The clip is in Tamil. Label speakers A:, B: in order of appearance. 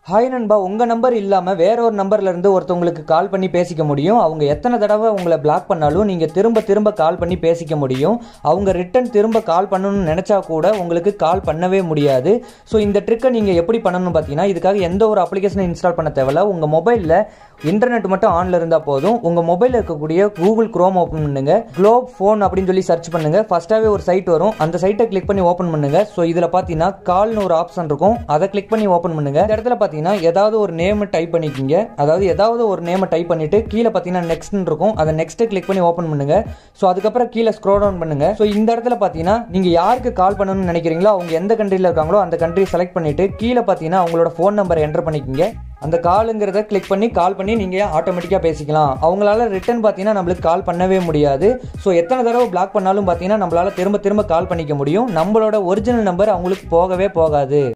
A: ஹாய் நண்பா உங்கள் நம்பர் இல்லாமல் வேற ஒரு நம்பர்ல இருந்து ஒருத்தவங்களுக்கு கால் பண்ணி பேசிக்க முடியும் அவங்க எத்தனை தடவை உங்களை பிளாக் பண்ணாலும் நீங்கள் திரும்ப திரும்ப கால் பண்ணி பேசிக்க முடியும் அவங்க ரிட்டன் திரும்ப கால் பண்ணணும்னு நினச்சா கூட உங்களுக்கு கால் பண்ணவே முடியாது ஸோ இந்த ட்ரிக்கை நீங்கள் எப்படி பண்ணணும்னு பார்த்தீங்கன்னா இதுக்காக எந்த ஒரு அப்ளிகேஷனை இன்ஸ்டால் பண்ண தேவையில்ல உங்கள் மொபைலில் இன்டர்நெட் மட்டும் ஆனில் இருந்தால் போதும் உங்கள் மொபைலில் இருக்கக்கூடிய கூகுள் குரோம் ஓப்பன் பண்ணுங்க குளோப் ஃபோன் அப்படின்னு சொல்லி சர்ச் பண்ணுங்க ஃபர்ஸ்ட்டாகவே ஒரு சைட் வரும் அந்த சைட்டை கிளிக் பண்ணி ஓப்பன் பண்ணுங்க ஸோ இதில் பார்த்தீங்கன்னா கால்னு ஒரு ஆப்ஷன் இருக்கும் அதை கிளிக் பண்ணி ஓப்பன் பண்ணுங்க இந்த இடத்துல பார்த்தீங்கன்னா ஏதாவது ஒரு நேம் டைப் பண்ணிக்கிங்க அதாவது ஏதாவது ஒரு நேமை டைப் பண்ணிட்டு கீழே பார்த்தீங்கன்னா நெக்ஸ்ட் இருக்கும் அதை நெக்ஸ்ட் கிளிக் பண்ணி ஓப்பன் பண்ணுங்க ஸோ அதுக்கப்புறம் கீழே ஸ்க்ரோல் டவுன் பண்ணுங்க ஸோ இந்த இடத்துல பார்த்தீங்கன்னா நீங்கள் யாருக்கு கால் பண்ணணும்னு நினைக்கிறீங்களோ அவங்க எந்த கண்ட்ரியில் இருக்காங்களோ அந்த கண்ட்ரி செலக்ட் பண்ணிட்டு கீழே பார்த்தீங்கன்னா அவங்களோட ஃபோன் நம்பரை என்டர் பண்ணிக்கிங்க அந்த காலுங்கிறத கிளிக் பண்ணி கால் பண்ணி நீங்கள் ஆட்டோமேட்டிக்காக பேசிக்கலாம் அவங்களால ரிட்டன் பார்த்தீங்கன்னா நம்மளுக்கு கால் பண்ணவே முடியாது ஸோ எத்தனை தடவை பிளாக் பண்ணாலும் பார்த்தீங்கன்னா நம்மளால திரும்ப திரும்ப கால் பண்ணிக்க முடியும் நம்மளோட ஒரிஜினல் நம்பர் அவங்களுக்கு போகவே போகாது